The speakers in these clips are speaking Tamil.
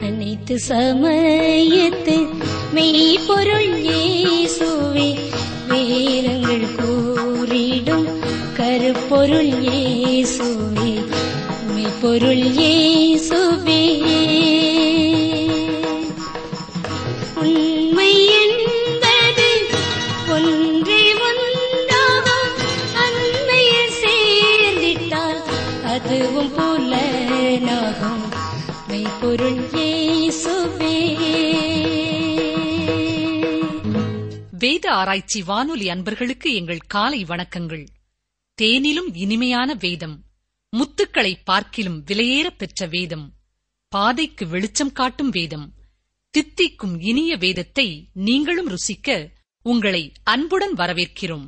அனைத்து சமயத்து மெய்ப்பொருள் இயேசுவே வேதங்கள் கூறிடும் கருப்பொருள் இயேசுவே மெய்ப்பொருள் இயேசுவே உண்மை என்பது ஒன்றே ஒன்றாகும் அண்மையில் சேர்ந்திட்டால் அதுவும் புலனாகும் மெய்ப்பொருள் இயேசுவே வேத ஆராய்ச்சி வானொலி அன்பர்களுக்கு எங்கள் காலை வணக்கங்கள் தேனிலும் இனிமையான வேதம் முத்துக்களை பார்க்கிலும் விலையேறப் பெற்ற வேதம் பாதைக்கு வெளிச்சம் காட்டும் வேதம் தித்திக்கும் இனிய வேதத்தை நீங்களும் ருசிக்க உங்களை அன்புடன் வரவேற்கிறோம்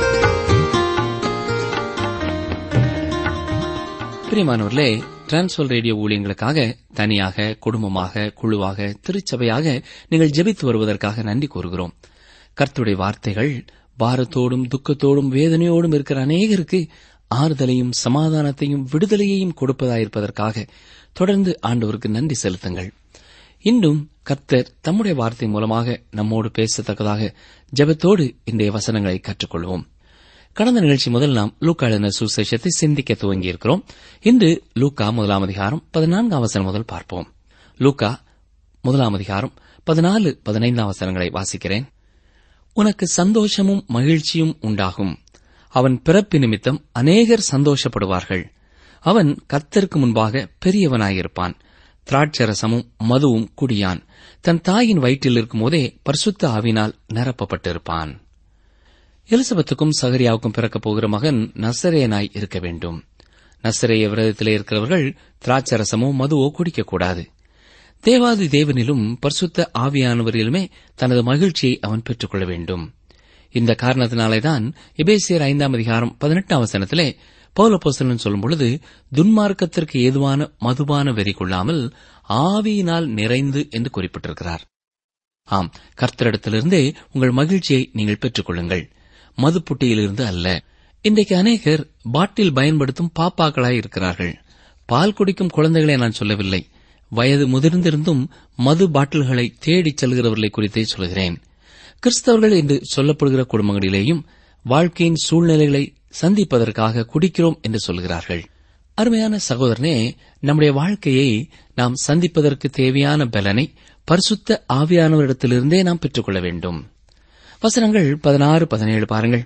பிரியமானவர்களே டிரான்ஸ்வர் ரேடியோ ஊழியங்களுக்காக தனியாக குடும்பமாக குழுவாக திருச்சபையாக நீங்கள் ஜெபித்து வருவதற்காக நன்றி கூறுகிறோம் கர்த்தருடைய வார்த்தைகள் பாரத்தோடும் துக்கத்தோடும் வேதனையோடும் இருக்கிற அநேகருக்கு ஆறுதலையும் சமாதானத்தையும் விடுதலையையும் கொடுப்பதாயிருப்பதற்காக தொடர்ந்து ஆண்டவருக்கு நன்றி செலுத்துங்கள் இன்றும் கர்த்தர் தம்முடைய வார்த்தை மூலமாக நம்மோடு பேசத்தக்கதாக ஜெபத்தோடு இன்றைய வசனங்களை கற்றுக்கொள்வோம் கடந்த நிகழ்ச்சி முதல் நாம் லூக்கா எழுதின சுசேஷத்தை சிந்திக்க துவங்கியிருக்கிறோம் இன்று லூக்கா முதலாம் அதிகாரம் பதினான்காம் வசனம் முதல் பார்ப்போம் லூக்கா முதலாம் அதிகாரம் பதினாலு பதினைந்தாம் வசனங்களை வாசிக்கிறேன் உனக்கு சந்தோஷமும் மகிழ்ச்சியும் உண்டாகும் அவன் பிறப்பு நிமித்தம் அநேகர் சந்தோஷப்படுவார்கள் அவன் கர்த்தருக்கு முன்பாக பெரியவனாயிருப்பான் திராட்சரசமும் மதுவும் குடியான் தன் தாயின் வயிற்றில் இருக்கும்போதே பரிசுத்த ஆவினால் நிரப்பப்பட்டிருப்பான் எலிசபெத்துக்கும் சகரியாவுக்கும் பிறக்கப் போகிற மகன் நசரேனாய் இருக்க வேண்டும் நசரேய விரதத்திலே இருக்கிறவர்கள் திராட்சரசமோ மதுவோ குடிக்கக்கூடாது தேவாதி தேவனிலும் பரிசுத்த ஆவியானவரிலுமே தனது மகிழ்ச்சியை அவன் பெற்றுக்கொள்ள வேண்டும் இந்த காரணத்தினாலேதான் எபேசியர் ஐந்தாம் அதிகாரம் பதினெட்டாம் வசனத்திலே பௌலப்போசலன் சொல்லும் பொழுது துன்மார்க்கத்திற்கு ஏதுவான மதுபான வெறி கொள்ளாமல் ஆவியினால் நிறைந்து என்று குறிப்பிட்டிருக்கிறார் ஆம் கர்த்தரிடத்திலிருந்தே உங்கள் மகிழ்ச்சியை நீங்கள் பெற்றுக் கொள்ளுங்கள் மதுப்புட்டியிலிருந்து அல்ல இன்றைக்கு அநேகர் பாட்டில் பயன்படுத்தும் பாப்பாக்களாய் இருக்கிறார்கள் பால் குடிக்கும் குழந்தைகளை நான் சொல்லவில்லை வயது முதிர்ந்திருந்தும் மது பாட்டில்களை தேடிச் செல்கிறவர்களை குறித்தே சொல்கிறேன் கிறிஸ்தவர்கள் என்று சொல்லப்படுகிற குடும்பங்களிலேயும் வாழ்க்கையின் சூழ்நிலைகளை சந்திப்பதற்காக குடிக்கிறோம் என்று சொல்கிறார்கள் அருமையான சகோதரனே நம்முடைய வாழ்க்கையை நாம் சந்திப்பதற்கு தேவையான பலனை பரிசுத்த ஆவியானவரிடத்திலிருந்தே நாம் பெற்றுக்கொள்ள வேண்டும் வசனங்கள் பதினாறு பதினேழு பாருங்கள்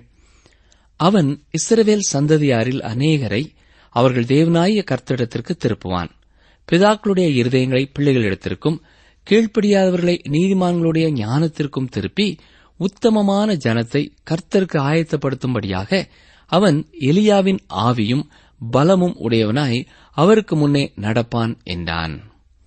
அவன் இஸ்ரவேல் சந்ததியாரில் அநேகரை அவர்கள் தேவனாய கர்த்தரிடத்திற்கு திருப்புவான் பிதாக்களுடைய இருதயங்களை பிள்ளைகளிடத்திற்கும் கீழ்ப்படியாதவர்களை நீதிமான்களுடைய ஞானத்திற்கும் திருப்பி உத்தமமான ஜனத்தை கர்த்தருக்கு ஆயத்தப்படுத்தும்படியாக அவன் எலியாவின் ஆவியும் பலமும் உடையவனாய் அவருக்கு முன்னே நடப்பான் என்றான்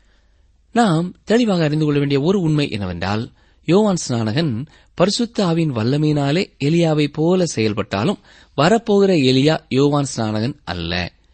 நாம் தெளிவாக அறிந்து கொள்ள வேண்டிய ஒரு உண்மை என்னவென்றால் யோவான் ஸ்நானகன் பரிசுத்த ஆவின் வல்லமையினாலே எலியாவைப் போல செயல்பட்டாலும் வரப்போகிற எலியா யோவான் ஸ்நானகன் அல்ல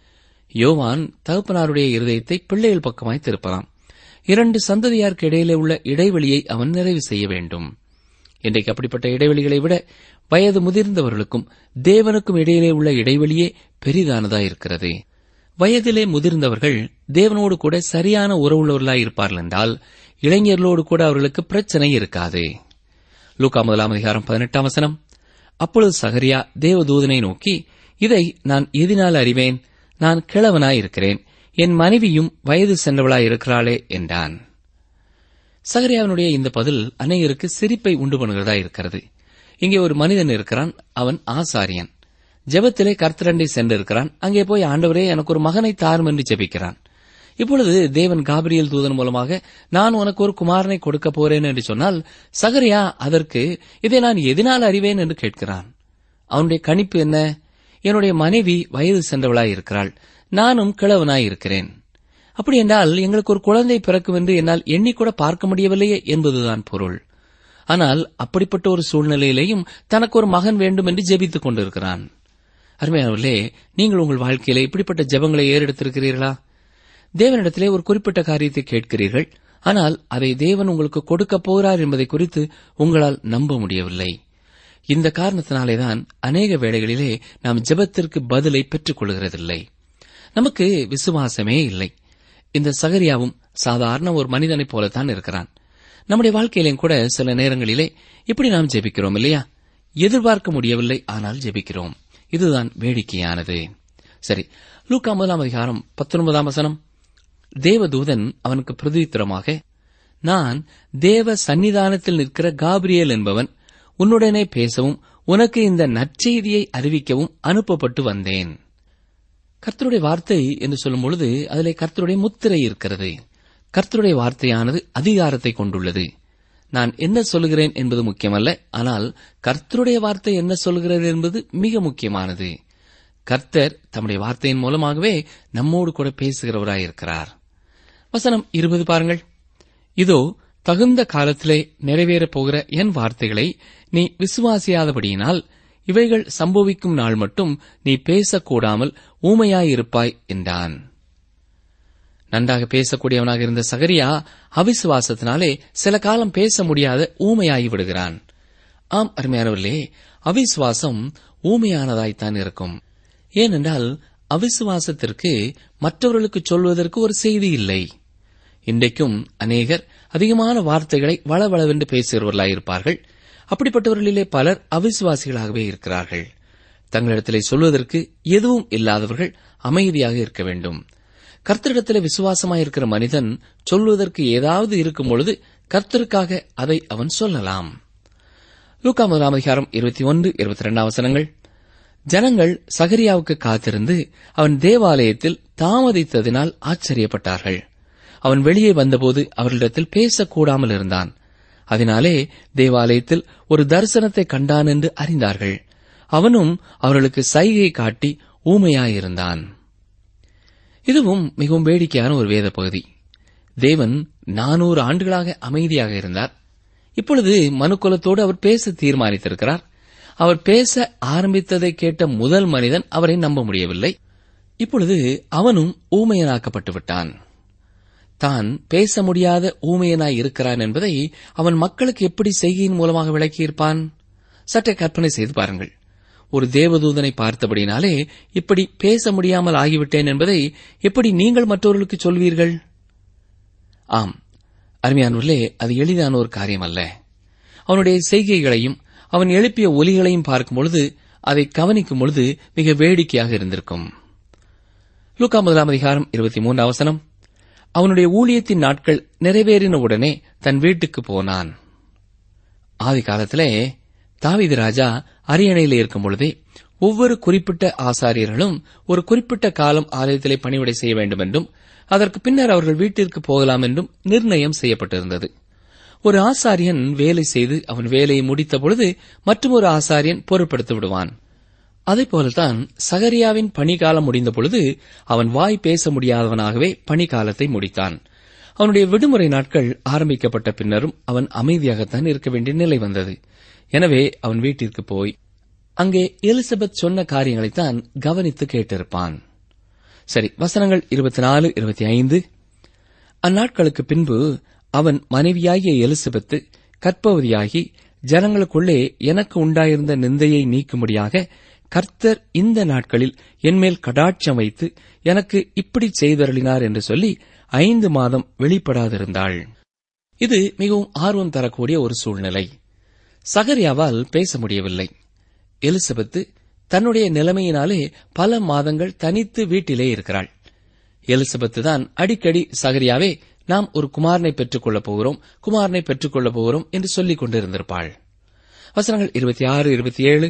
யோவான் தகப்பனாருடைய இருதயத்தை பிள்ளைகள் பக்கமாய் திருப்பலாம் இரண்டு சந்ததியாருக்கு இடையிலே உள்ள இடைவெளியை அவன் நிறைவு செய்ய வேண்டும் இன்றைக்கு அப்படிப்பட்ட இடைவெளிகளை விட வயது முதிர்ந்தவர்களுக்கும் தேவனுக்கும் இடையிலே உள்ள இடைவெளியே பெரிதானதாயிருக்கிறது வயதிலே முதிர்ந்தவர்கள் தேவனோடு கூட சரியான உறவுள்ளவர்களாய் இருப்பார்கள் என்றால் இளைஞர்களோடு கூட அவர்களுக்கு பிரச்சனை இருக்காது லூக்கா முதலாம் அதிகாரம் பதினெட்டாம் வசனம் அப்பொழுது சகரியா தேவதூதனை நோக்கி இதை நான் எதினால் அறிவேன் நான் கிழவனாய் இருக்கிறேன் என் மனைவியும் வயது சென்றவளாய் இருக்கிறாளே என்றான் சகரியாவினுடைய இந்த பதில் அநேகருக்கு சிரிப்பை உண்டு பண்ணுகிறதா இருக்கிறது இங்கே ஒரு மனிதன் இருக்கிறான் அவன் ஆசாரியன் ஜெபத்திலே கர்த்தரண்டை சென்றிருக்கிறான் அங்கே போய் ஆண்டவரே எனக்கு ஒரு மகனை தாரும் என்று ஜெபிக்கிறான் இப்பொழுது தேவன் காபிரியல் தூதன் மூலமாக நான் உனக்கு ஒரு குமாரனை கொடுக்க போறேன் என்று சொன்னால் சகரியா அதற்கு இதை நான் எதனால் அறிவேன் என்று கேட்கிறான் அவனுடைய கணிப்பு என்ன என்னுடைய மனைவி வயது சென்றவளாய் இருக்கிறாள் நானும் கிழவனாய் இருக்கிறேன் அப்படி என்றால் எங்களுக்கு ஒரு குழந்தை பிறக்கும் என்று என்னால் எண்ணிக்கூட பார்க்க முடியவில்லையே என்பதுதான் பொருள் ஆனால் அப்படிப்பட்ட ஒரு சூழ்நிலையிலேயும் தனக்கு ஒரு மகன் வேண்டும் என்று ஜெபித்துக் கொண்டிருக்கிறான் அருமையானவர்களே நீங்கள் உங்கள் வாழ்க்கையில இப்படிப்பட்ட ஜெபங்களை ஏறெடுத்திருக்கிறீர்களா தேவனிடத்திலே ஒரு குறிப்பிட்ட காரியத்தை கேட்கிறீர்கள் ஆனால் அதை தேவன் உங்களுக்கு கொடுக்க போகிறார் என்பதை குறித்து உங்களால் நம்ப முடியவில்லை இந்த காரணத்தினாலேதான் அநேக வேளைகளிலே நாம் ஜெபத்திற்கு பதிலை பெற்றுக் கொள்கிறதில்லை நமக்கு விசுவாசமே இல்லை இந்த சகரியாவும் சாதாரண ஒரு மனிதனைப் போலத்தான் இருக்கிறான் நம்முடைய வாழ்க்கையிலும் கூட சில நேரங்களிலே இப்படி நாம் ஜெபிக்கிறோம் இல்லையா எதிர்பார்க்க முடியவில்லை ஆனால் ஜெபிக்கிறோம் இதுதான் வேடிக்கையானது சரி லூக்கா முதலாம் அதிகாரம் பத்தொன்பதாம் வசனம் தேவதூதன் அவனுக்கு பிரதித்திரமாக நான் தேவ சந்நிதானத்தில் நிற்கிற காபிரியல் என்பவன் உன்னுடனே பேசவும் உனக்கு இந்த நற்செய்தியை அறிவிக்கவும் அனுப்பப்பட்டு வந்தேன் கர்த்தருடைய வார்த்தை என்று சொல்லும் பொழுது அதிலே கர்த்தருடைய முத்திரை இருக்கிறது கர்த்தருடைய வார்த்தையானது அதிகாரத்தை கொண்டுள்ளது நான் என்ன சொல்கிறேன் என்பது முக்கியமல்ல ஆனால் கர்த்தருடைய வார்த்தை என்ன சொல்கிறது என்பது மிக முக்கியமானது கர்த்தர் தம்முடைய வார்த்தையின் மூலமாகவே நம்மோடு கூட பேசுகிறவராயிருக்கிறார் வசனம் இருபது பாருங்கள் இதோ தகுந்த காலத்திலே நிறைவேறப் போகிற என் வார்த்தைகளை நீ விசுவாசியாதபடியினால் இவைகள் சம்பவிக்கும் நாள் மட்டும் நீ பேசக்கூடாமல் ஊமையாயிருப்பாய் என்றான் நன்றாக பேசக்கூடியவனாக இருந்த சகரியா அவிசுவாசத்தினாலே சில காலம் பேச முடியாத ஊமையாகி விடுகிறான் ஆம் அருமையானவர்களே அவிசுவாசம் ஊமையானதாய்த்தான் இருக்கும் ஏனென்றால் அவிசுவாசத்திற்கு மற்றவர்களுக்கு சொல்வதற்கு ஒரு செய்தி இல்லை இன்றைக்கும் அநேகர் அதிகமான வார்த்தைகளை வளவளவென்று பேசுகிறவர்களாயிருப்பார்கள் அப்படிப்பட்டவர்களிலே பலர் அவிசுவாசிகளாகவே இருக்கிறார்கள் தங்களிடத்திலே சொல்வதற்கு எதுவும் இல்லாதவர்கள் அமைதியாக இருக்க வேண்டும் கர்த்தரிடத்திலே விசுவாசமாயிருக்கிற மனிதன் சொல்வதற்கு ஏதாவது இருக்கும் பொழுது கர்த்தருக்காக அதை அவன் சொல்லலாம் லூக்கா முதலாம் அதிகாரம் இருபத்தி ஒன்று இருபத்தி ரெண்டாம் வசனங்கள் ஜனங்கள் சகரியாவுக்கு காத்திருந்து அவன் தேவாலயத்தில் தாமதித்ததினால் ஆச்சரியப்பட்டார்கள் அவன் வெளியே வந்தபோது அவர்களிடத்தில் பேசக்கூடாமல் இருந்தான் அதனாலே தேவாலயத்தில் ஒரு தரிசனத்தை கண்டான் என்று அறிந்தார்கள் அவனும் அவர்களுக்கு சைகை காட்டி ஊமையாயிருந்தான் இதுவும் மிகவும் வேடிக்கையான ஒரு வேத பகுதி தேவன் நானூறு ஆண்டுகளாக அமைதியாக இருந்தார் இப்பொழுது மனுக்குலத்தோடு அவர் பேச தீர்மானித்திருக்கிறார் அவர் பேச ஆரம்பித்ததை கேட்ட முதல் மனிதன் அவரை நம்ப முடியவில்லை இப்பொழுது அவனும் ஊமையனாக்கப்பட்டு விட்டான் தான் பேச முடியாத ஊமையனாய் இருக்கிறான் என்பதை அவன் மக்களுக்கு எப்படி செய்கையின் மூலமாக விளக்கியிருப்பான் சற்றே கற்பனை செய்து பாருங்கள் ஒரு தேவதூதனை பார்த்தபடினாலே இப்படி பேச முடியாமல் ஆகிவிட்டேன் என்பதை எப்படி நீங்கள் மற்றவர்களுக்கு சொல்வீர்கள் ஆம் அருமையானவர்களே அது எளிதான ஒரு காரியம் அல்ல அவனுடைய செய்கைகளையும் அவன் எழுப்பிய ஒலிகளையும் பார்க்கும் பொழுது அதை கவனிக்கும் பொழுது மிக வேடிக்கையாக இருந்திருக்கும் லூக்கா முதலாம் அதிகாரம் இருபத்தி மூன்று அவசனம் அவனுடைய ஊழியத்தின் நாட்கள் நிறைவேறினவுடனே தன் வீட்டுக்கு போனான் ஆதி காலத்திலே தாவீது ராஜா அரியணையில் இருக்கும் பொழுதே ஒவ்வொரு குறிப்பிட்ட ஆசாரியர்களும் ஒரு குறிப்பிட்ட காலம் ஆலயத்திலே பணிவிடை செய்ய வேண்டும் என்றும் அதற்கு பின்னர் அவர்கள் வீட்டிற்கு போகலாம் என்றும் நிர்ணயம் செய்யப்பட்டிருந்தது ஒரு ஆசாரியன் வேலை செய்து அவன் வேலையை முடித்த பொழுது மற்றொரு ஆசாரியன் பொருட்படுத்தி விடுவான் அதே போலத்தான் சகரியாவின் பணிகாலம் முடிந்த பொழுது அவன் வாய் பேச முடியாதவனாகவே பணிகாலத்தை முடித்தான் அவனுடைய விடுமுறை நாட்கள் ஆரம்பிக்கப்பட்ட பின்னரும் அவன் அமைதியாகத்தான் இருக்க வேண்டிய நிலை வந்தது எனவே அவன் வீட்டிற்கு போய் அங்கே எலிசபெத் சொன்ன காரியங்களைத்தான் கவனித்து கேட்டிருப்பான் சரி வசனங்கள் இருபத்தி நாலு இருபத்தி ஐந்து அந்நாட்களுக்கு பின்பு அவன் மனைவியாகிய எலிசபெத்து கற்பவதியாகி ஜனங்களுக்குள்ளே எனக்கு உண்டாயிருந்த நிந்தையை நீக்கும்படியாக கர்த்தர் இந்த நாட்களில் என்மேல் கடாட்சம் வைத்து எனக்கு இப்படி செய்தருளினார் என்று சொல்லி ஐந்து மாதம் வெளிப்படாதிருந்தாள் இது மிகவும் ஆர்வம் தரக்கூடிய ஒரு சூழ்நிலை சகரியாவால் பேச முடியவில்லை எலிசபெத்து தன்னுடைய நிலைமையினாலே பல மாதங்கள் தனித்து வீட்டிலே இருக்கிறாள் எலிசபெத்து தான் அடிக்கடி சகரியாவே நாம் ஒரு குமாரனை பெற்றுக் கொள்ளப் போகிறோம் குமாரனை பெற்றுக் கொள்ளப் போகிறோம் என்று சொல்லிக் கொண்டிருந்திருப்பாள் வசனங்கள் இருபத்தி ஆறு இருபத்தி ஏழு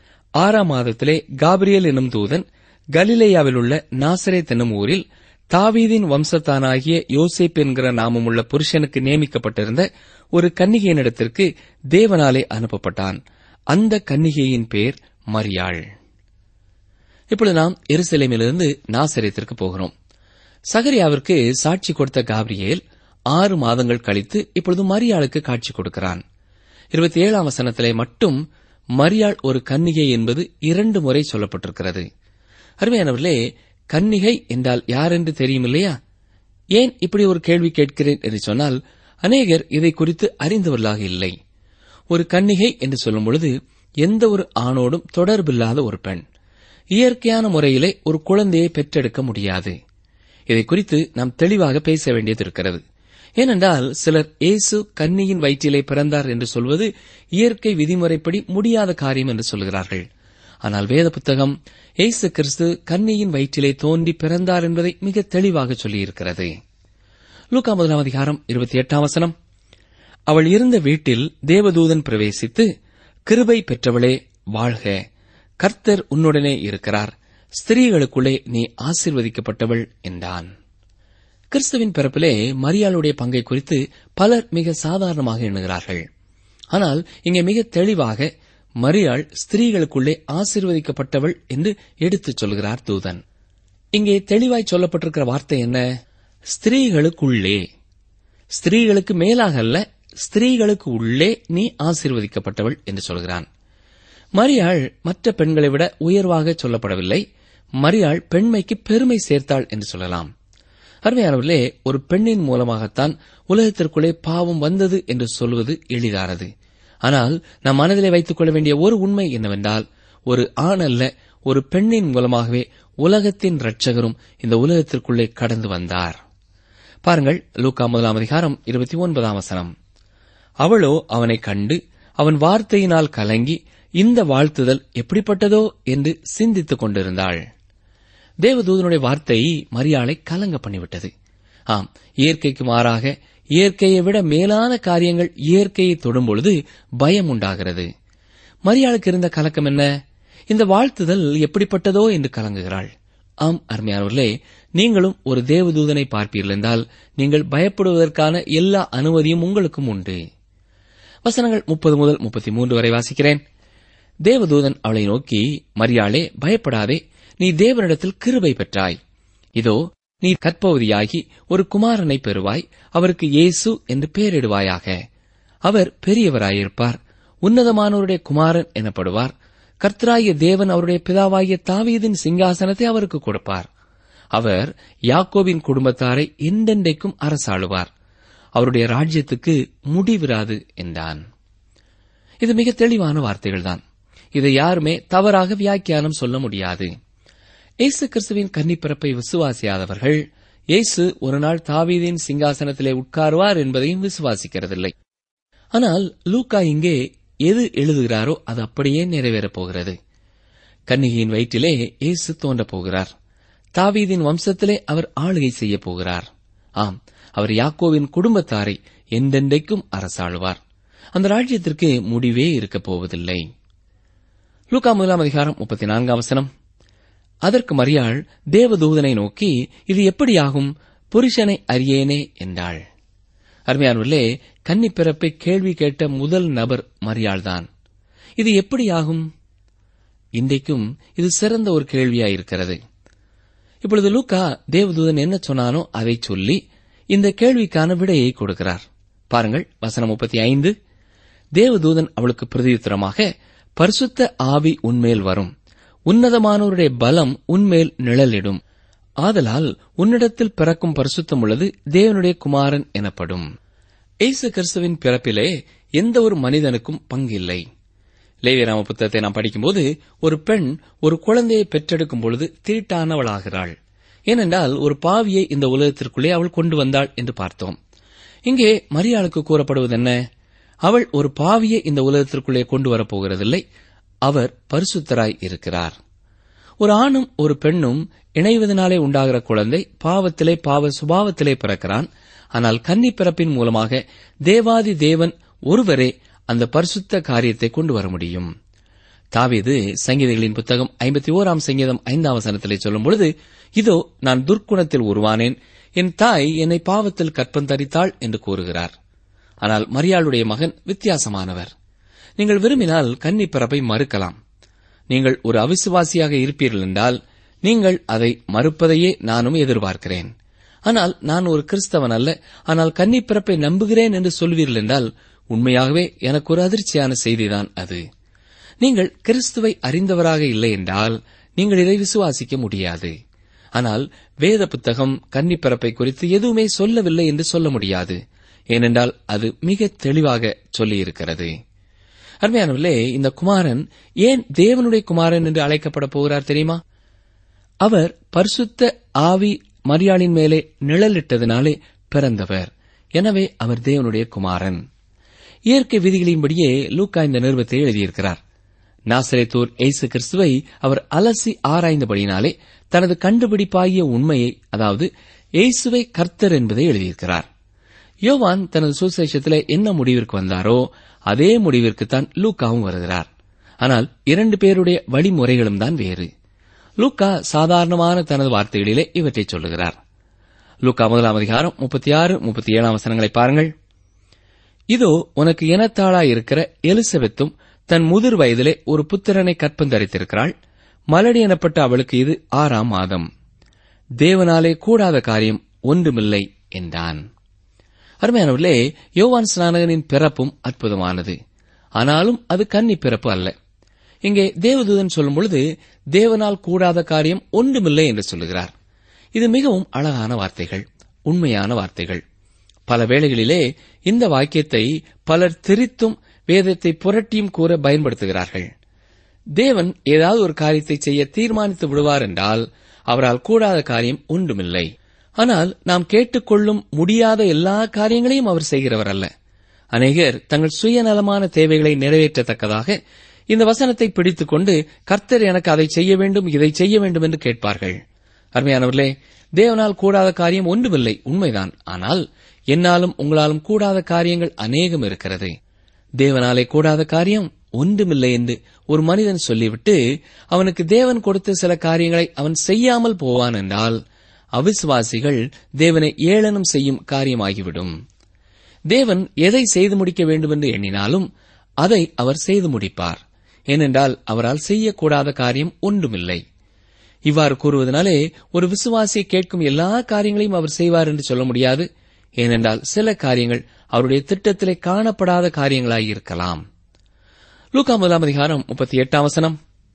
ஆறாம் மாதத்திலே காபிரியல் என்னும் தூதன் கலிலேயாவில் உள்ள நாசரேத் என்னும் ஊரில் தாவீதின் வம்சத்தானாகிய யோசேப் என்கிற நாமமுள்ள புருஷனுக்கு நியமிக்கப்பட்டிருந்த ஒரு கன்னிகையினிடத்திற்கு தேவனாலே அனுப்பப்பட்டான் அந்த கன்னிகையின் பேர் மரியாள் இப்பொழுது நாம் எருசலேமிலிருந்து நாசரேத்திற்கு போகிறோம் சகரியாவிற்கு சாட்சி கொடுத்த காப்ரியேல் ஆறு மாதங்கள் கழித்து இப்பொழுது மரியாளுக்கு காட்சி கொடுக்கிறான் இருபத்தி ஏழாம் வசனத்திலே மட்டும் மரியாள் ஒரு கன்னிகை என்பது இரண்டு முறை சொல்லப்பட்டிருக்கிறது அருமையானவர்களே கன்னிகை என்றால் யார் என்று தெரியும் இல்லையா ஏன் இப்படி ஒரு கேள்வி கேட்கிறேன் என்று சொன்னால் அநேகர் இதை குறித்து அறிந்தவர்களாக இல்லை ஒரு கன்னிகை என்று சொல்லும் பொழுது எந்த ஒரு ஆணோடும் தொடர்பில்லாத ஒரு பெண் இயற்கையான முறையிலே ஒரு குழந்தையை பெற்றெடுக்க முடியாது இதை குறித்து நாம் தெளிவாக பேச வேண்டியது இருக்கிறது ஏனென்றால் சிலர் இயேசு கன்னியின் வயிற்றிலே பிறந்தார் என்று சொல்வது இயற்கை விதிமுறைப்படி முடியாத காரியம் என்று சொல்கிறார்கள் ஆனால் வேத புத்தகம் இயேசு கிறிஸ்து கன்னியின் வயிற்றிலே தோன்றி பிறந்தார் என்பதை மிக தெளிவாக சொல்லியிருக்கிறது லூக்கா முதலாம் அதிகாரம் இருபத்தி எட்டாம் வசனம் அவள் இருந்த வீட்டில் தேவதூதன் பிரவேசித்து கிருபை பெற்றவளே வாழ்க கர்த்தர் உன்னுடனே இருக்கிறார் ஸ்திரீகளுக்குள்ளே நீ ஆசீர்வதிக்கப்பட்டவள் என்றான் கிறிஸ்துவின் பிறப்பிலே மரியாளுடைய பங்கை குறித்து பலர் மிக சாதாரணமாக எண்ணுகிறார்கள் ஆனால் இங்கே மிக தெளிவாக மரியாள் ஸ்திரீகளுக்குள்ளே ஆசீர்வதிக்கப்பட்டவள் என்று எடுத்துச் சொல்கிறார் தூதன் இங்கே தெளிவாய் சொல்லப்பட்டிருக்கிற வார்த்தை என்ன ஸ்திரீகளுக்குள்ளே ஸ்திரீகளுக்கு மேலாக அல்ல ஸ்திரீகளுக்கு உள்ளே நீ ஆசீர்வதிக்கப்பட்டவள் என்று சொல்கிறான் மரியாள் மற்ற பெண்களை விட உயர்வாக சொல்லப்படவில்லை மரியாள் பெண்மைக்கு பெருமை சேர்த்தாள் என்று சொல்லலாம் அருமையானவர்களே ஒரு பெண்ணின் மூலமாகத்தான் உலகத்திற்குள்ளே பாவம் வந்தது என்று சொல்வது எளிதானது ஆனால் நம் மனதிலே வைத்துக் கொள்ள வேண்டிய ஒரு உண்மை என்னவென்றால் ஒரு ஆண் அல்ல ஒரு பெண்ணின் மூலமாகவே உலகத்தின் இரட்சகரும் இந்த உலகத்திற்குள்ளே கடந்து வந்தார் பாருங்கள் லூக்கா முதலாம் அதிகாரம் இருபத்தி ஒன்பதாம் வசனம் அவளோ அவனை கண்டு அவன் வார்த்தையினால் கலங்கி இந்த வாழ்த்துதல் எப்படிப்பட்டதோ என்று சிந்தித்துக் கொண்டிருந்தாள் தேவதூதனுடைய வார்த்தை மரியாளை கலங்க பண்ணிவிட்டது ஆம் இயற்கைக்கு மாறாக இயற்கையை விட மேலான காரியங்கள் இயற்கையை தொடும்பொழுது பயம் உண்டாகிறது மரியாளுக்கு இருந்த கலக்கம் என்ன இந்த வாழ்த்துதல் எப்படிப்பட்டதோ என்று கலங்குகிறாள் ஆம் அருமையானவர்களே நீங்களும் ஒரு தேவதூதனை பார்ப்பீர்கள் என்றால் நீங்கள் பயப்படுவதற்கான எல்லா அனுமதியும் உங்களுக்கும் உண்டு வசனங்கள் முப்பது முதல் முப்பத்தி மூன்று வரை வாசிக்கிறேன் தேவதூதன் அவளை நோக்கி மரியாளே பயப்படாதே நீ தேவனிடத்தில் கிருபை பெற்றாய் இதோ நீ கற்பவதியாகி ஒரு குமாரனை பெறுவாய் அவருக்கு இயேசு என்று பெயரிடுவாயாக அவர் பெரியவராயிருப்பார் உன்னதமானவருடைய குமாரன் எனப்படுவார் கர்த்தராகிய தேவன் அவருடைய பிதாவாகிய தாவீதின் சிங்காசனத்தை அவருக்கு கொடுப்பார் அவர் யாக்கோபின் குடும்பத்தாரை எந்தெண்டைக்கும் அரசாளுவார் அவருடைய ராஜ்யத்துக்கு முடிவிராது என்றான் இது மிக தெளிவான வார்த்தைகள்தான் இதை யாருமே தவறாக வியாக்கியானம் சொல்ல முடியாது இயேசு கிறிஸ்துவின் கன்னிப்பிறப்பை விசுவாசியாதவர்கள் இயேசு ஒரு நாள் தாவீதின் சிங்காசனத்திலே உட்காருவார் என்பதையும் விசுவாசிக்கிறதில்லை ஆனால் லூக்கா இங்கே எது எழுதுகிறாரோ அது அப்படியே நிறைவேறப் போகிறது கன்னிகையின் வயிற்றிலே இயேசு தோன்றப் போகிறார் தாவீதின் வம்சத்திலே அவர் ஆளுகை செய்யப் போகிறார் ஆம் அவர் யாக்கோவின் குடும்பத்தாரை எந்தெண்டைக்கும் அரசாளுவார் அந்த ராஜ்யத்திற்கு முடிவே இருக்கப் போவதில்லை லூக்கா முதலாம் அதிகாரம் முப்பத்தி நான்காம் வசனம் அதற்கு மரியாள் தேவதூதனை நோக்கி இது எப்படியாகும் புருஷனை அறியேனே என்றாள் அருமையானவர்களே கன்னி பிறப்பை கேள்வி கேட்ட முதல் நபர் மரியாள்தான் இது எப்படியாகும் இன்றைக்கும் இது சிறந்த ஒரு கேள்வியாயிருக்கிறது இப்பொழுது லூக்கா தேவதூதன் என்ன சொன்னானோ அதை சொல்லி இந்த கேள்விக்கான விடையை கொடுக்கிறார் பாருங்கள் வசனம் முப்பத்தி ஐந்து தேவதூதன் அவளுக்கு பிரதியுத்தரமாக பரிசுத்த ஆவி உன்மேல் வரும் உன்னதமானவருடைய பலம் உன்மேல் நிழலிடும் ஆதலால் உன்னிடத்தில் பிறக்கும் பரிசுத்தம் உள்ளது தேவனுடைய குமாரன் எனப்படும் இயேசு கிறிஸ்துவின் பிறப்பிலே எந்த ஒரு மனிதனுக்கும் பங்கில்லை லேவியராம புத்தகத்தை நாம் படிக்கும்போது ஒரு பெண் ஒரு குழந்தையை பெற்றெடுக்கும் பொழுது தீட்டானவளாகிறாள் ஏனென்றால் ஒரு பாவியை இந்த உலகத்திற்குள்ளே அவள் கொண்டு வந்தாள் என்று பார்த்தோம் இங்கே மரியாளுக்கு கூறப்படுவது என்ன அவள் ஒரு பாவியை இந்த உலகத்திற்குள்ளே கொண்டு வரப்போகிறதில்லை அவர் பரிசுத்தராய் இருக்கிறார் ஒரு ஆணும் ஒரு பெண்ணும் இணைவதனாலே உண்டாகிற குழந்தை பாவத்திலே பாவ சுபாவத்திலே பிறக்கிறான் ஆனால் கன்னி பிறப்பின் மூலமாக தேவாதி தேவன் ஒருவரே அந்த பரிசுத்த காரியத்தை கொண்டு வர முடியும் தாவீது சங்கீதங்களின் புத்தகம் ஐம்பத்தி ஓராம் சங்கீதம் ஐந்தாம் வசனத்திலே சொல்லும் பொழுது இதோ நான் துர்க்குணத்தில் உருவானேன் என் தாய் என்னை பாவத்தில் கற்பம் தரித்தாள் என்று கூறுகிறார் ஆனால் மரியாளுடைய மகன் வித்தியாசமானவர் நீங்கள் விரும்பினால் கன்னி பிறப்பை மறுக்கலாம் நீங்கள் ஒரு அவிசுவாசியாக இருப்பீர்கள் என்றால் நீங்கள் அதை மறுப்பதையே நானும் எதிர்பார்க்கிறேன் ஆனால் நான் ஒரு கிறிஸ்தவன் அல்ல ஆனால் கன்னி பிறப்பை நம்புகிறேன் என்று சொல்வீர்கள் என்றால் உண்மையாகவே எனக்கு ஒரு அதிர்ச்சியான செய்திதான் அது நீங்கள் கிறிஸ்துவை அறிந்தவராக இல்லை என்றால் நீங்கள் இதை விசுவாசிக்க முடியாது ஆனால் வேத புத்தகம் கன்னிப்பிறப்பை குறித்து எதுவுமே சொல்லவில்லை என்று சொல்ல முடியாது ஏனென்றால் அது மிக தெளிவாக சொல்லியிருக்கிறது அருமையானவர்களே இந்த குமாரன் ஏன் தேவனுடைய குமாரன் என்று அழைக்கப்பட போகிறார் தெரியுமா அவர் பரிசுத்த ஆவி மரியாளின் மேலே நிழலிட்டதினாலே பிறந்தவர் எனவே அவர் தேவனுடைய குமாரன் இயற்கை விதிகளின்படியே லூக்கா இந்த நிறுவத்தை எழுதியிருக்கிறார் நாசரேத்தூர் இயேசு கிறிஸ்துவை அவர் அலசி ஆராய்ந்தபடியினாலே தனது கண்டுபிடிப்பாகிய உண்மையை அதாவது இயேசுவை கர்த்தர் என்பதை எழுதியிருக்கிறார் யோவான் தனது சுசேஷத்திலே என்ன முடிவிற்கு வந்தாரோ அதே முடிவிற்குத்தான் லூக்காவும் வருகிறார் ஆனால் இரண்டு பேருடைய வழிமுறைகளும் தான் வேறு லூக்கா சாதாரணமான தனது வார்த்தைகளிலே இவற்றை சொல்லுகிறார் லூக்கா முதலாம் அதிகாரம் முப்பத்தி ஆறு முப்பத்தி ஏழாம் வசனங்களை பாருங்கள் இதோ உனக்கு இனத்தாளாயிருக்கிற எலிசபெத்தும் தன் முதிர் வயதிலே ஒரு புத்திரனை கற்பந்தரித்திருக்கிறாள் மலடி எனப்பட்ட அவளுக்கு இது ஆறாம் மாதம் தேவனாலே கூடாத காரியம் ஒன்றுமில்லை என்றான் அருமையானவர்களே யோவான் ஸ்நானகனின் பிறப்பும் அற்புதமானது ஆனாலும் அது கன்னி பிறப்பு அல்ல இங்கே தேவதூதன் சொல்லும் பொழுது தேவனால் கூடாத காரியம் ஒன்றுமில்லை என்று சொல்லுகிறார் இது மிகவும் அழகான வார்த்தைகள் உண்மையான வார்த்தைகள் பல வேளைகளிலே இந்த வாக்கியத்தை பலர் திரித்தும் வேதத்தை புரட்டியும் கூற பயன்படுத்துகிறார்கள் தேவன் ஏதாவது ஒரு காரியத்தை செய்ய தீர்மானித்து விடுவார் என்றால் அவரால் கூடாத காரியம் ஒன்றுமில்லை ஆனால் நாம் கேட்டுக்கொள்ளும் முடியாத எல்லா காரியங்களையும் அவர் செய்கிறவர் அல்ல அநேகர் தங்கள் சுயநலமான தேவைகளை நிறைவேற்றத்தக்கதாக இந்த வசனத்தை பிடித்துக் கொண்டு கர்த்தர் எனக்கு அதை செய்ய வேண்டும் இதை செய்ய வேண்டும் என்று கேட்பார்கள் அருமையானவர்களே தேவனால் கூடாத காரியம் ஒன்றுமில்லை உண்மைதான் ஆனால் என்னாலும் உங்களாலும் கூடாத காரியங்கள் அநேகம் இருக்கிறது தேவனாலே கூடாத காரியம் ஒன்றுமில்லை என்று ஒரு மனிதன் சொல்லிவிட்டு அவனுக்கு தேவன் கொடுத்த சில காரியங்களை அவன் செய்யாமல் போவான் என்றால் அவிசுவாசிகள் தேவனை ஏளனம் செய்யும் காரியமாகிவிடும் தேவன் எதை செய்து முடிக்க வேண்டும் என்று எண்ணினாலும் அதை அவர் செய்து முடிப்பார் ஏனென்றால் அவரால் செய்யக்கூடாத காரியம் ஒன்றுமில்லை இவ்வாறு கூறுவதனாலே ஒரு விசுவாசி கேட்கும் எல்லா காரியங்களையும் அவர் செய்வார் என்று சொல்ல முடியாது ஏனென்றால் சில காரியங்கள் அவருடைய திட்டத்திலே காணப்படாத காரியங்களாயிருக்கலாம் லூக்கா முதலாம் அதிகாரம் முப்பத்தி எட்டாம் வசனம்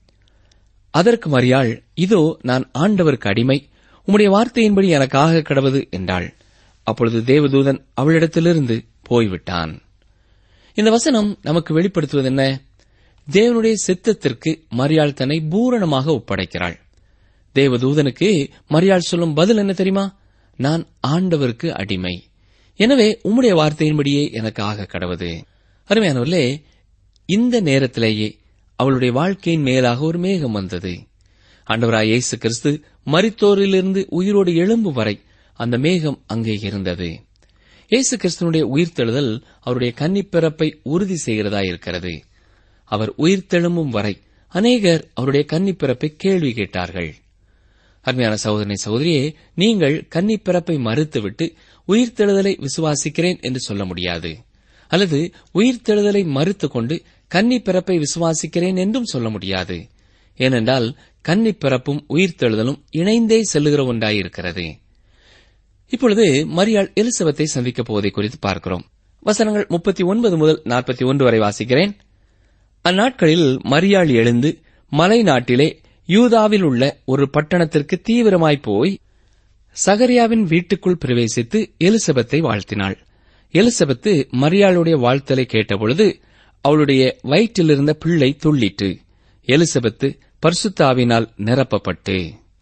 அதற்கு மரியாள் இதோ நான் ஆண்டவருக்கு அடிமை உம்முடைய வார்த்தையின்படி எனக்காக கடவது என்றாள் அப்பொழுது தேவதூதன் அவளிடத்திலிருந்து போய்விட்டான் இந்த வசனம் நமக்கு வெளிப்படுத்துவது என்ன தேவனுடைய சித்தத்திற்கு மரியாள் தன்னை பூரணமாக ஒப்படைக்கிறாள் தேவதூதனுக்கு மரியாள் சொல்லும் பதில் என்ன தெரியுமா நான் ஆண்டவருக்கு அடிமை எனவே உம்முடைய வார்த்தையின்படியே எனக்கு ஆக கடவுது அருமையானவர்களே இந்த நேரத்திலேயே அவளுடைய வாழ்க்கையின் மேலாக ஒரு மேகம் வந்தது ஆண்டவராய் இயேசு கிறிஸ்து மரித்தோரிலிருந்து உயிரோடு எழும்பும் வரை அந்த மேகம் அங்கே இருந்தது இயேசு கிறிஸ்துவனுடைய உயிர்த்தெழுதல் அவருடைய கன்னிப்பிறப்பை உறுதி செய்கிறதா இருக்கிறது அவர் உயிர்த்தெழும்பும் வரை அநேகர் அவருடைய கன்னிப்பிறப்பை கேள்வி கேட்டார்கள் அருமையான சகோதரனை சகோதரியே நீங்கள் கன்னிப்பிறப்பை மறுத்துவிட்டு உயிர்த்தெழுதலை விசுவாசிக்கிறேன் என்று சொல்ல முடியாது அல்லது உயிர்த்தெழுதலை மறுத்துக் கொண்டு கன்னி பிறப்பை விசுவாசிக்கிறேன் என்றும் சொல்ல முடியாது ஏனென்றால் கன்னி பிறப்பும் உயிர்த்தெழுதலும் இணைந்தே செல்லுகிற ஒன்றாயிருக்கிறது இப்பொழுது மரியாள் எலிசபெத்தை சந்திக்கப் போவதை குறித்து பார்க்கிறோம் வசனங்கள் முப்பத்தி ஒன்பது முதல் நாற்பத்தி ஒன்று வரை வாசிக்கிறேன் அந்நாட்களில் மரியாள் எழுந்து மலை நாட்டிலே யூதாவில் உள்ள ஒரு பட்டணத்திற்கு தீவிரமாய் போய் சகரியாவின் வீட்டுக்குள் பிரவேசித்து எலிசபெத்தை வாழ்த்தினாள் எலிசபெத்து மரியாளுடைய வாழ்த்தலை கேட்டபொழுது அவளுடைய வயிற்றிலிருந்த பிள்ளை துள்ளிட்டு எலிசபெத்து பரிசுத்தாவினால் நிரப்பப்பட்டு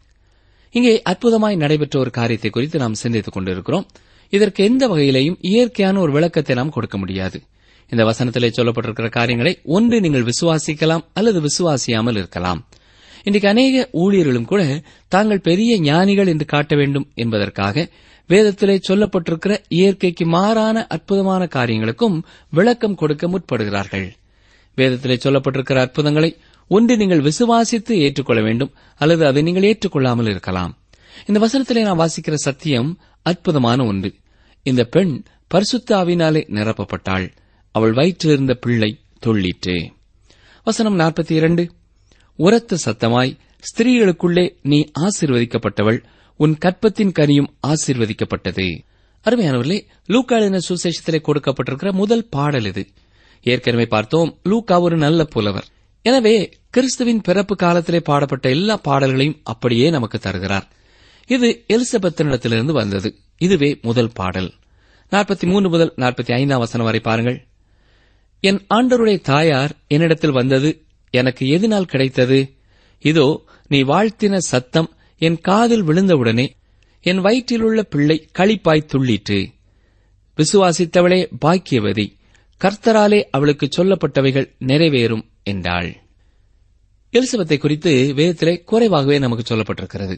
இங்கே அற்புதமாய் நடைபெற்ற ஒரு காரியத்தை குறித்து நாம் சிந்தித்துக் கொண்டிருக்கிறோம் இதற்கு எந்த வகையிலையும் இயற்கையான ஒரு விளக்கத்தை நாம் கொடுக்க முடியாது இந்த வசனத்திலே சொல்லப்பட்டிருக்கிற காரியங்களை ஒன்று நீங்கள் விசுவாசிக்கலாம் அல்லது விசுவாசியாமல் இருக்கலாம் இன்றைக்கு அநேக ஊழியர்களும் கூட தாங்கள் பெரிய ஞானிகள் என்று காட்ட வேண்டும் என்பதற்காக வேதத்திலே சொல்லப்பட்டிருக்கிற இயற்கைக்கு மாறான அற்புதமான காரியங்களுக்கும் விளக்கம் கொடுக்க முற்படுகிறார்கள் வேதத்திலே சொல்லப்பட்டிருக்கிற அற்புதங்களை ஒன்று நீங்கள் விசுவாசித்து ஏற்றுக்கொள்ள வேண்டும் அல்லது அதை நீங்கள் ஏற்றுக்கொள்ளாமல் இருக்கலாம் இந்த வசனத்திலே நாம் வாசிக்கிற சத்தியம் அற்புதமான ஒன்று இந்த பெண் பரிசுத்தாவினாலே நிரப்பப்பட்டாள் அவள் வயிற்றிலிருந்த பிள்ளை துள்ளிற்று வசனம் நாற்பத்தி இரண்டு உரத்த சத்தமாய் ஸ்திரீகளுக்குள்ளே நீ ஆசிர்வதிக்கப்பட்டவள் உன் கற்பத்தின் கனியும் ஆசீர்வதிக்கப்பட்டது அருமையானவர்களே லூக்காளின சுசேஷத்திலே கொடுக்கப்பட்டிருக்கிற முதல் பாடல் இது ஏற்கனவே பார்த்தோம் லூக்கா ஒரு நல்ல புலவர் எனவே கிறிஸ்துவின் பிறப்பு காலத்திலே பாடப்பட்ட எல்லா பாடல்களையும் அப்படியே நமக்கு தருகிறார் இது எலிசபெத்தினிடத்திலிருந்து வந்தது இதுவே முதல் பாடல் நாற்பத்தி மூன்று முதல் நாற்பத்தி ஐந்தாம் வசனம் வரை பாருங்கள் என் ஆண்டருடைய தாயார் என்னிடத்தில் வந்தது எனக்கு எதினால் கிடைத்தது இதோ நீ வாழ்த்தின சத்தம் என் காதில் விழுந்தவுடனே என் வயிற்றிலுள்ள பிள்ளை களிப்பாய் துள்ளிற்று விசுவாசித்தவளே பாக்கியவதி கர்த்தராலே அவளுக்கு சொல்லப்பட்டவைகள் நிறைவேறும் என்றாள் எலிசபெத்தை குறித்து வேதத்திலே குறைவாகவே நமக்கு சொல்லப்பட்டிருக்கிறது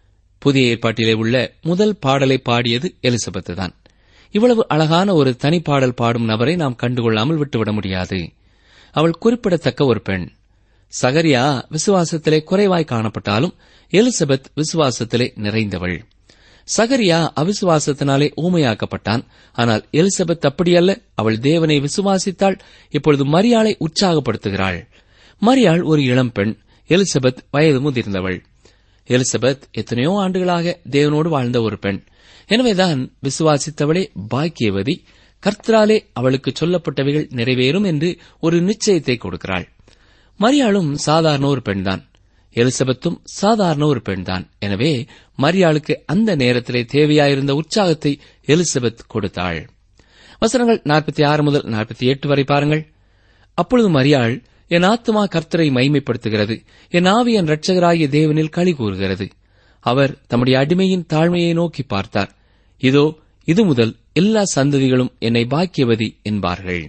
புதிய ஏற்பாட்டிலே உள்ள முதல் பாடலை பாடியது எலிசபெத்து தான் இவ்வளவு அழகான ஒரு தனிப்பாடல் பாடும் நபரை நாம் கண்டுகொள்ளாமல் விட்டுவிட முடியாது அவள் குறிப்பிடத்தக்க ஒரு பெண் சகரியா விசுவாசத்திலே குறைவாய் காணப்பட்டாலும் எலிசபெத் விசுவாசத்திலே நிறைந்தவள் சகரியா அவிசுவாசத்தினாலே ஊமையாக்கப்பட்டான் ஆனால் எலிசபெத் அப்படியல்ல அவள் தேவனை விசுவாசித்தாள் இப்பொழுது மரியாளை உற்சாகப்படுத்துகிறாள் மரியாள் ஒரு இளம் பெண் எலிசபெத் வயது முதிர்ந்தவள் எலிசபெத் எத்தனையோ ஆண்டுகளாக தேவனோடு வாழ்ந்த ஒரு பெண் எனவேதான் விசுவாசித்தவளே பாக்கியவதி கர்த்தராலே அவளுக்கு சொல்லப்பட்டவைகள் நிறைவேறும் என்று ஒரு நிச்சயத்தை கொடுக்கிறாள் மரியாளும் சாதாரண ஒரு பெண்தான் எலிசபெத்தும் சாதாரண ஒரு பெண்தான் எனவே மரியாளுக்கு அந்த நேரத்திலே தேவையாயிருந்த உற்சாகத்தை எலிசபெத் கொடுத்தாள் வசனங்கள் நாற்பத்தி ஆறு முதல் நாற்பத்தி எட்டு வரை பாருங்கள் அப்பொழுது மரியாள் என் ஆத்துமா கர்த்தரை மைமைப்படுத்துகிறது என் ஆவி என் இரட்சகராகிய தேவனில் களி கூறுகிறது அவர் தம்முடைய அடிமையின் தாழ்மையை நோக்கி பார்த்தார் இதோ இது முதல் எல்லா சந்ததிகளும் என்னை பாக்கியவதி என்பார்கள்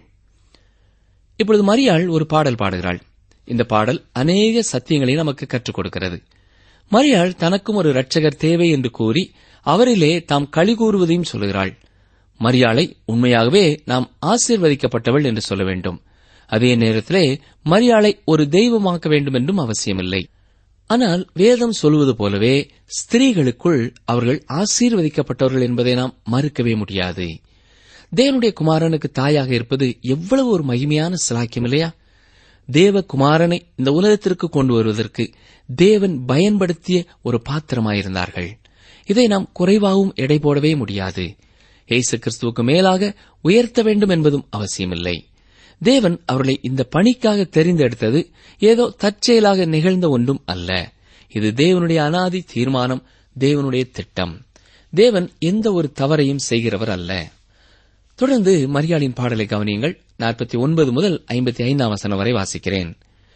இப்பொழுது மரியாள் ஒரு பாடல் பாடுகிறாள் இந்த பாடல் அநேக சத்தியங்களை நமக்கு கற்றுக் கொடுக்கிறது மரியாள் தனக்கும் ஒரு இரட்சகர் தேவை என்று கூறி அவரிலே தாம் களி கூறுவதையும் சொல்கிறாள் மரியாளை உண்மையாகவே நாம் ஆசீர்வதிக்கப்பட்டவள் என்று சொல்ல வேண்டும் அதே நேரத்திலே மரியாளை ஒரு தெய்வமாக்க வேண்டும் என்றும் அவசியமில்லை ஆனால் வேதம் சொல்வது போலவே ஸ்திரீகளுக்குள் அவர்கள் ஆசீர்வதிக்கப்பட்டவர்கள் என்பதை நாம் மறுக்கவே முடியாது தேவனுடைய குமாரனுக்கு தாயாக இருப்பது எவ்வளவு ஒரு மகிமையான சிலாக்கியம் இல்லையா தேவ குமாரனை இந்த உலகத்திற்கு கொண்டு வருவதற்கு தேவன் பயன்படுத்திய ஒரு பாத்திரமாயிருந்தார்கள் இதை நாம் குறைவாகவும் எடை போடவே முடியாது இயேசு கிறிஸ்துவுக்கு மேலாக உயர்த்த வேண்டும் என்பதும் அவசியமில்லை தேவன் அவர்களை இந்த பணிக்காக தெரிந்தெடுத்தது ஏதோ தற்செயலாக நிகழ்ந்த ஒன்றும் அல்ல இது தேவனுடைய அனாதி தீர்மானம் தேவனுடைய திட்டம் தேவன் எந்த ஒரு தவறையும் செய்கிறவர் அல்ல தொடர்ந்து மரியாளின் பாடலை கவனியுங்கள் நாற்பத்தி ஒன்பது முதல் ஐம்பத்தி ஐந்தாம் வசனம் வரை வாசிக்கிறேன்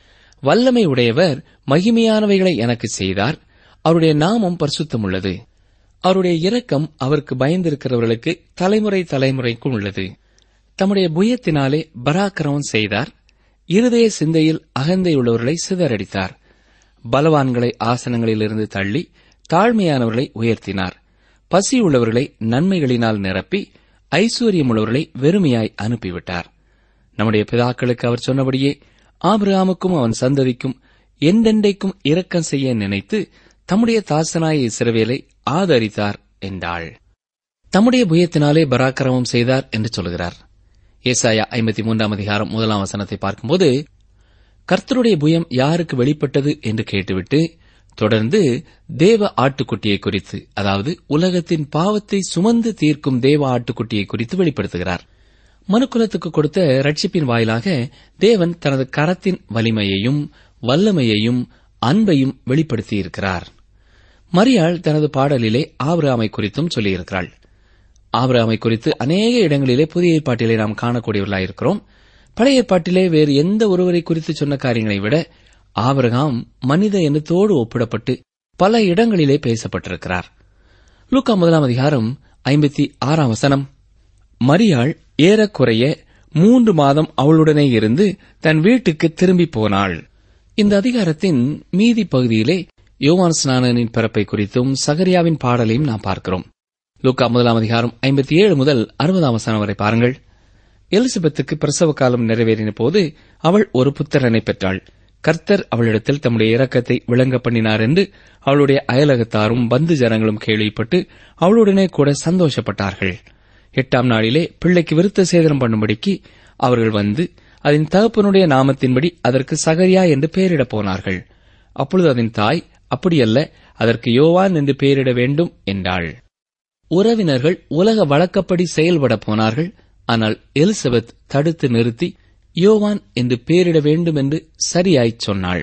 வல்லமை உடையவர் மகிமையானவைகளை எனக்கு செய்தார் அவருடைய நாமம் பரிசுத்தமுள்ளது அவருடைய இரக்கம் அவருக்கு பயந்திருக்கிறவர்களுக்கு தலைமுறை தலைமுறைக்கும் உள்ளது தம்முடைய புயத்தினாலே பராக்கிரமம் செய்தார் இருதய சிந்தையில் அகந்தை உள்ளவர்களை சிதறடித்தார் பலவான்களை ஆசனங்களிலிருந்து தள்ளி தாழ்மையானவர்களை உயர்த்தினார் பசி உள்ளவர்களை நன்மைகளினால் நிரப்பி ஐஸ்வர்யம் உள்ளவர்களை வெறுமையாய் அனுப்பிவிட்டார் நம்முடைய பிதாக்களுக்கு அவர் சொன்னபடியே ஆபிரகாமுக்கும் அவன் சந்ததிக்கும் எந்தெண்டைக்கும் இரக்கம் செய்ய நினைத்து தம்முடைய தாசனாய இஸ்ரவேலை ஆதரித்தார் என்றாள் தம்முடைய புயத்தினாலே பராக்கிரமம் செய்தார் என்று சொல்கிறார் ஏசாயா ஐம்பத்தி மூன்றாம் அதிகாரம் முதலாம் வசனத்தை பார்க்கும்போது கர்த்தருடைய புயம் யாருக்கு வெளிப்பட்டது என்று கேட்டுவிட்டு தொடர்ந்து தேவ ஆட்டுக்குட்டியை குறித்து அதாவது உலகத்தின் பாவத்தை சுமந்து தீர்க்கும் தேவ ஆட்டுக்குட்டியை குறித்து வெளிப்படுத்துகிறார் மனுக்குலத்துக்கு கொடுத்த ரட்சிப்பின் வாயிலாக தேவன் தனது கரத்தின் வலிமையையும் வல்லமையையும் அன்பையும் வெளிப்படுத்தியிருக்கிறார் மரியாள் தனது பாடலிலே ஆபிரகாமை குறித்தும் சொல்லியிருக்கிறாள் ஆபிரகாமை குறித்து அநேக இடங்களிலே புதிய ஏற்பாட்டிலே நாம் காணக்கூடியவர்களாயிருக்கிறோம் பழைய ஏற்பாட்டிலே வேறு எந்த ஒருவரை குறித்து சொன்ன காரியங்களை விட ஆபிரகாம் மனித எண்ணத்தோடு ஒப்பிடப்பட்டு பல இடங்களிலே பேசப்பட்டிருக்கிறார் லூக்கா முதலாம் அதிகாரம் ஐம்பத்தி ஆறாம் வசனம் மரியாள் ஏறக்குறைய மூன்று மாதம் அவளுடனே இருந்து தன் வீட்டுக்கு திரும்பி போனாள் இந்த அதிகாரத்தின் மீதி பகுதியிலே யோவான் ஸ்நானனின் பிறப்பை குறித்தும் சகரியாவின் பாடலையும் நாம் பார்க்கிறோம் லூக்கா முதலாம் அதிகாரம் ஐம்பத்தி ஏழு முதல் அறுபதாம் வசனம் வரை பாருங்கள் எலிசபெத்துக்கு பிரசவ காலம் நிறைவேறின போது அவள் ஒரு புத்திரனை பெற்றாள் கர்த்தர் அவளிடத்தில் தம்முடைய இரக்கத்தை விளங்க பண்ணினார் என்று அவளுடைய அயலகத்தாரும் பந்து ஜனங்களும் கேள்விப்பட்டு அவளுடனே கூட சந்தோஷப்பட்டார்கள் எட்டாம் நாளிலே பிள்ளைக்கு விருத்த சேதனம் பண்ணும்படிக்கு அவர்கள் வந்து அதன் தகப்பனுடைய நாமத்தின்படி அதற்கு சகரியா என்று பெயரிடப் போனார்கள் அப்பொழுது அதன் தாய் அப்படியல்ல அதற்கு யோவான் என்று பெயரிட வேண்டும் என்றாள் உறவினர்கள் உலக வழக்கப்படி செயல்பட போனார்கள் ஆனால் எலிசபெத் தடுத்து நிறுத்தி யோவான் என்று பெயரிட வேண்டும் என்று சரியாய்ச் சொன்னாள்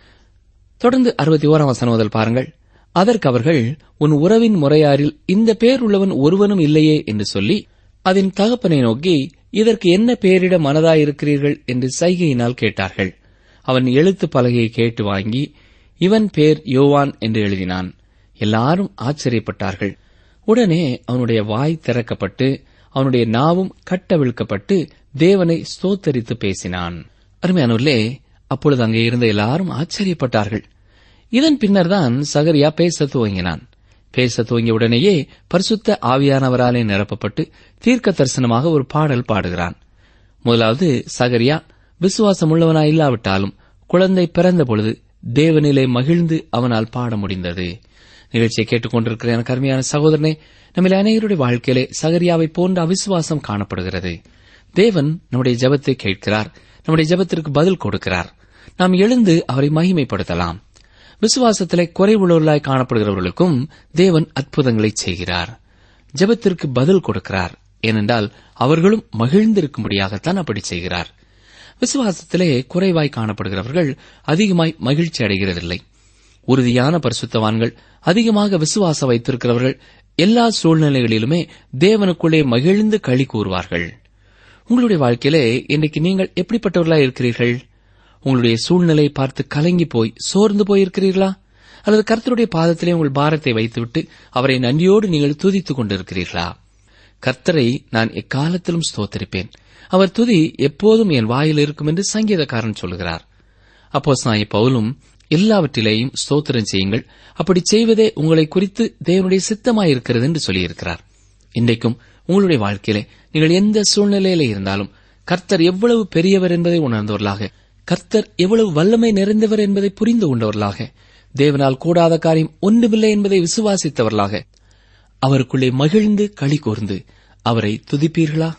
தொடர்ந்து அறுபத்தி ஓராம் வசனம் முதல் பாருங்கள் அதற்கு அவர்கள் உன் உறவின் முறையாரில் இந்த பேர் உள்ளவன் ஒருவனும் இல்லையே என்று சொல்லி அதன் தகப்பனை நோக்கி இதற்கு என்ன பெயரிட மனதாயிருக்கிறீர்கள் என்று சைகையினால் கேட்டார்கள் அவன் எழுத்து பலகையை கேட்டு வாங்கி இவன் பேர் யோவான் என்று எழுதினான் எல்லாரும் ஆச்சரியப்பட்டார்கள் உடனே அவனுடைய வாய் திறக்கப்பட்டு அவனுடைய நாவும் கட்டவிழ்க்கப்பட்டு தேவனை ஸ்தோத்தரித்து பேசினான் அருமையானவர்களே அப்பொழுது அங்கே இருந்த எல்லாரும் ஆச்சரியப்பட்டார்கள் இதன் பின்னர்தான் சகரியா பேச துவங்கினான் பேச துவங்கிய உடனேயே பரிசுத்த ஆவியானவராலே நிரப்பப்பட்டு தீர்க்க தரிசனமாக ஒரு பாடல் பாடுகிறான் முதலாவது சகரியா விசுவாசம் உள்ளவனா இல்லாவிட்டாலும் குழந்தை பிறந்த பொழுது தேவனிலே மகிழ்ந்து அவனால் பாட முடிந்தது நிகழ்ச்சியை கேட்டுக்கொண்டிருக்கிற எனக்கு அருமையான சகோதரனே நம்மில் அனைவருடைய வாழ்க்கையிலே சகரியாவை போன்ற அவிசுவாசம் காணப்படுகிறது தேவன் நம்முடைய ஜெபத்தை கேட்கிறார் நம்முடைய ஜெபத்திற்கு பதில் கொடுக்கிறார் நாம் எழுந்து அவரை மகிமைப்படுத்தலாம் விசுவாசத்திலே குறைவுள்ளவர்களாய் காணப்படுகிறவர்களுக்கும் தேவன் அற்புதங்களை செய்கிறார் ஜெபத்திற்கு பதில் கொடுக்கிறார் ஏனென்றால் அவர்களும் மகிழ்ந்திருக்கும்படியாகத்தான் அப்படி செய்கிறார் விசுவாசத்திலே குறைவாய் காணப்படுகிறவர்கள் அதிகமாய் மகிழ்ச்சி அடைகிறதில்லை உறுதியான பரிசுத்தவான்கள் அதிகமாக விசுவாசம் வைத்திருக்கிறவர்கள் எல்லா சூழ்நிலைகளிலுமே தேவனுக்குள்ளே மகிழ்ந்து களி கூறுவார்கள் உங்களுடைய வாழ்க்கையிலே இன்றைக்கு நீங்கள் எப்படிப்பட்டவர்களாய் இருக்கிறீர்கள் உங்களுடைய சூழ்நிலை பார்த்து கலங்கி போய் சோர்ந்து போயிருக்கிறீர்களா அல்லது கர்த்தருடைய பாதத்திலே உங்கள் பாரத்தை வைத்துவிட்டு அவரை நன்றியோடு நீங்கள் துதித்துக் கொண்டிருக்கிறீர்களா கர்த்தரை நான் எக்காலத்திலும் ஸ்தோத்தரிப்பேன் அவர் துதி எப்போதும் என் வாயில் இருக்கும் என்று சங்கீதக்காரன் சொல்கிறார் அப்போ சாய் பவுலும் எல்லாவற்றிலேயும் ஸ்தோத்திரம் செய்யுங்கள் அப்படி செய்வதே உங்களை குறித்து தேவனுடைய சித்தமாயிருக்கிறது என்று சொல்லியிருக்கிறார் இன்றைக்கும் உங்களுடைய வாழ்க்கையிலே நீங்கள் எந்த சூழ்நிலையில இருந்தாலும் கர்த்தர் எவ்வளவு பெரியவர் என்பதை உணர்ந்தவர்களாக கர்த்தர் எவ்வளவு வல்லமை நிறைந்தவர் என்பதை புரிந்து கொண்டவர்களாக தேவனால் கூடாத காரியம் ஒன்றுமில்லை என்பதை விசுவாசித்தவர்களாக அவருக்குள்ளே மகிழ்ந்து களி கூர்ந்து அவரை துதிப்பீர்களா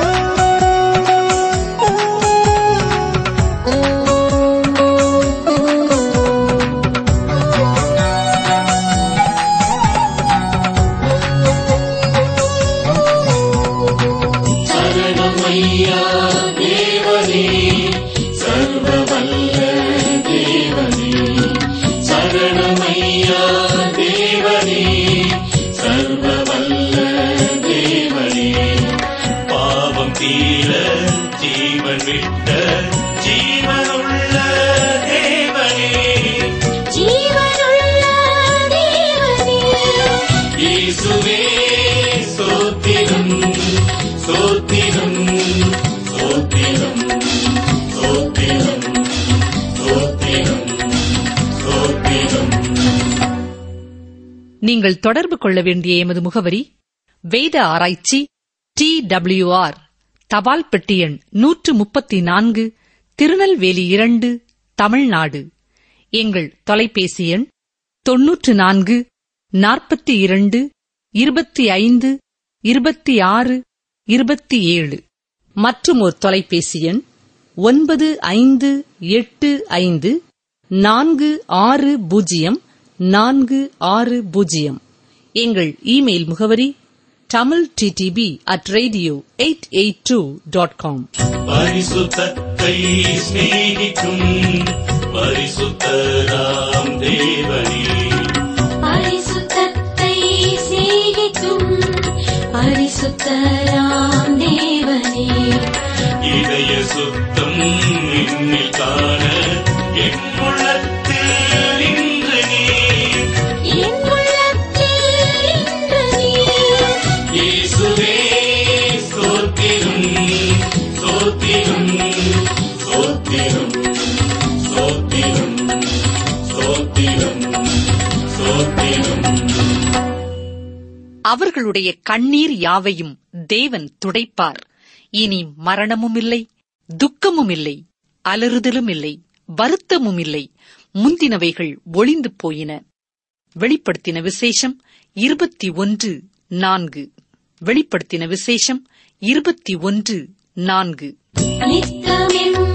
பாவம் தீர ஜீவன் விட்ட ஜீவனுள்ள தேவனே ஜீவனுள்ள தேவனே இயேசுவே சோத்திரம் சோத்திரம் சோத்திரம் சோத்திரம் சோத்திரம் சோத்திரம் நீங்கள் தொடர்பு கொள்ள வேண்டிய எமது முகவரி வேத ஆராய்ச்சி டி ஆர் தபால் பெட்டி எண் நூற்று முப்பத்தி நான்கு திருநெல்வேலி இரண்டு தமிழ்நாடு எங்கள் தொலைபேசி எண் தொன்னூற்று நான்கு நாற்பத்தி இரண்டு இருபத்தி ஐந்து இருபத்தி ஆறு இருபத்தி ஏழு மற்றும் ஒரு தொலைபேசி எண் ஒன்பது ஐந்து எட்டு ஐந்து நான்கு ஆறு பூஜ்ஜியம் நான்கு ஆறு பூஜ்ஜியம் எங்கள் இமெயில் முகவரி Tamil D T P at radio eight eight two dot com பரிசுத்தத்தை சிநேகிக்கும் பரிசுத்தராம் தேவனே பரிசுத்தத்தை சேவிக்கும் பரிசுத்தராம் தேவனே இதய சுத்தம் என்னில் காண என் உள்ளத்தில் இன்று நீ என் உள்ளத்தில் இன்று நீர் இயேசுவே ஸ்தோத்திரம் ஸ்தோத்திரம் ஸ்தோத்திரம் ஸ்தோத்திரம் ஸ்தோத்திரம் ஸ்தோத்திரம் அவர்களுடைய கண்ணீர் யாவையும் தேவன் துடைப்பார் இனி மரணமும் இல்லை துக்கமும் இல்லை அலறுதலும் இல்லை வருத்தமும் இல்லை முந்தினவைகள் ஒளிந்து போயின வெளிப்படுத்தின விசேஷம் இருபத்தி ஒன்று நான்கு வெளிப்படுத்தின விசேஷம் இருபத்தி ஒன்று நான்கு நித்தமென்